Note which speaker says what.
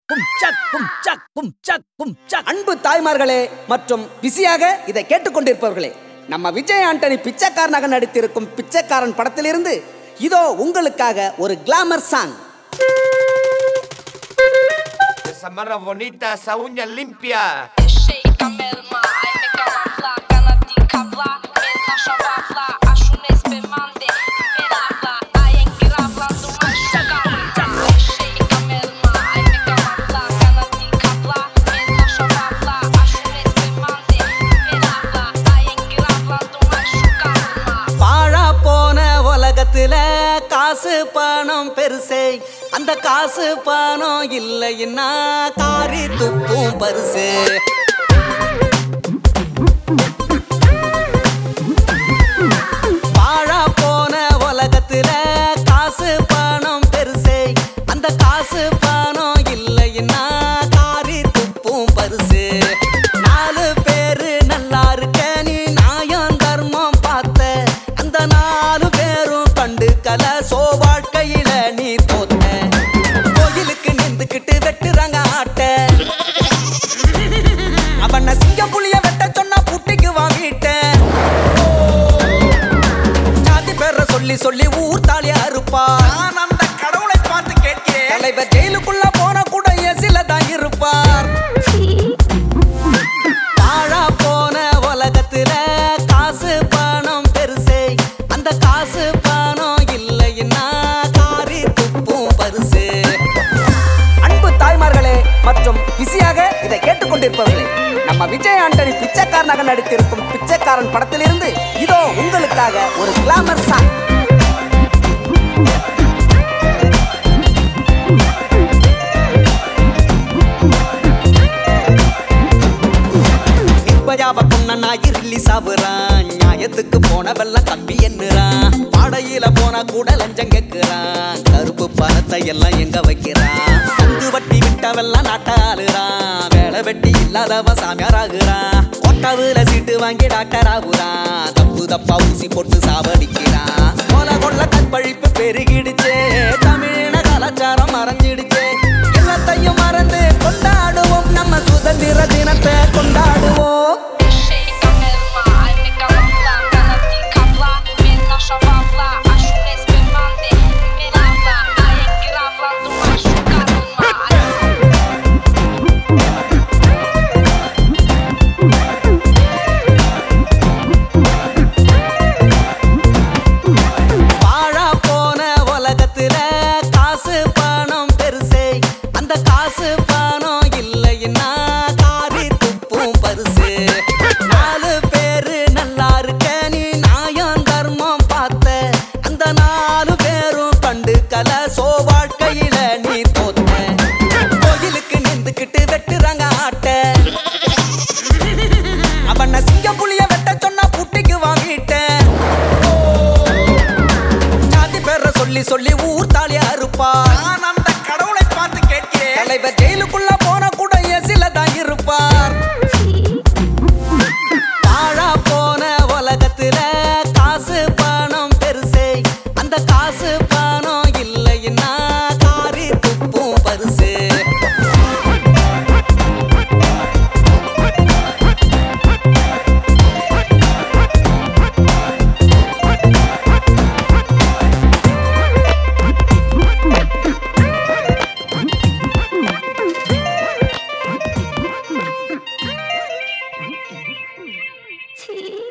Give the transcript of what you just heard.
Speaker 1: கும் சக் கும் சக் கும் சக் கும் சக்
Speaker 2: அன்பு தாய்மார்களே மற்றும் பிஸியாக இதை கேட்டுக்கொண்டிருப்பவர்களே நம்ம விஜய் ஆண்டனி பிச்சைக்காரனாக நடித்திருக்கும் பிச்சைக்காரன் படத்திலிருந்து இதோ உங்களுக்காக ஒரு glamour song
Speaker 3: Esa mano bonita, esa uña limpia.
Speaker 4: Shake a melma, ai me camufla, cana de cabla, me na chavafla, acho nesse mande, me lavla, ai engravla do machuca. Shake a melma, ai me camufla, cana de cabla, me na chavafla, acho nesse mande, me lavla, ai engravla do machuca.
Speaker 2: பாழா போன உலகத்துல காசு பணம் பெருசே அந்த காசு பணம் இல்லைன்னா காரி துப்பும் பரிசு பாழா போன உலகத்துல காசு பணம் பெருசே அந்த காசு பணம் இல்லைன்னா காரி துப்பும் பரிசு நாலு பேரு நல்லா இருக்க நீ நியாயம் தர்மம் பார்த்த அந்த நாலு பேரும் கண்டு கல சோ வாழ்க்கையில நீ தோத்த கோயிலுக்கு நின்றுக்கிட்டு வெட்டுறாங்க ஆட்ட அவன சிங்க புளிய வெட்ட சொன்னா புட்டிக்கு வாங்கிட்டேன் ஜாதி பேர சொல்லி சொல்லி ஊர் தாலியா இருப்பா நான் அந்த கடவுளை பார்த்து கேட்கிறேன் தலைவர் ஜெயிலுக்குள்ள போன கூட எசில தான் இருப்பார் பாழா போன உலகத்துல காசு பணம் பெருசே அந்த காசு பணம் இல்லைன்னா காரி துப்பும் பரிசு அன்பு தாய்மார்களே மற்றும் பிஸியாக இதை கேட்டுக்கொண்டிருப்பவர்களே நம்ம விஜய் ஆண்டனி பிச்சைக்காரனாக நடித்திருக்கும் பிச்சைக்காரன் படத்திலிருந்து இதோ உங்களுக்காக ஒரு கிளாமர் சாங் நிர்பயாவ பொண்ணனாகி ரிலீஸ் ஆகுறான் நியாயத்துக்கு போனவெல்லாம் தம்பி என்னறான் பாடையில போனா கூட லஞ்சம் கேக்குறான் கருப்பு பணத்தை எல்லாம் எங்க வைக்கிறான் பங்கு வட்டி விட்டவெல்லாம் நாட்டாளுறான் வேலை வெட்டி இல்லாதவன் சாமியார் ஆகுறான் கொட்டவுல சீட்டு வாங்கி டாக்டர் ஆகுறான் தப்பு தப்பா ஊசி போட்டு சாவடிக்கிறான் கொல கொள்ள கற்பழிப்பு பெருகிடுச்சே தமிழின கலாச்சாரம் மறைஞ்சிடுச்சே எல்லாத்தையும் மறந்து கொண்டாடுவோம் நம்ம சுதந்திர தினத்தை கொண்டாடுவோம்
Speaker 4: Shake a melma, ai me camufla, cana de cabla, me na chavafla, acho nesse mande, me lavla, ai engravla do machuca.
Speaker 2: வாழா போன உலகத்துல காசு பணம் பெருசே அந்த காசு பணம் இல்லைன்னா காரி துப்பும் பரிசு நாலு பேரு நல்லா இருக்க நீ நியாயம் தர்மம் பார்த்த அந்த நாலு பேரும் கண்டு கல சோ வாழ்க்கையில நீ தோத்த கோயிலுக்கு நின்றுக்கிட்டு வெட்டுறாங்க ஆட்ட அவன சிங்க புளிய வெட்ட சொன்னா புட்டிக்கு வாங்கிட்டேன் ஜாதி பேர சொல்லி சொல்லி ஊர் தாலியா இருப்பா நான் அந்த கடவுளை பார்த்து கேட்கிறேன் தலைவர் ஜெயிலுக்குள்ள போன கூட எசில தான் இருப்பார் பாழா போன உலகத்துல காசு பணம் பெருசே அந்த காசு பணம் இல்லைன்னா காரி துப்பும் பரிசு
Speaker 5: ছি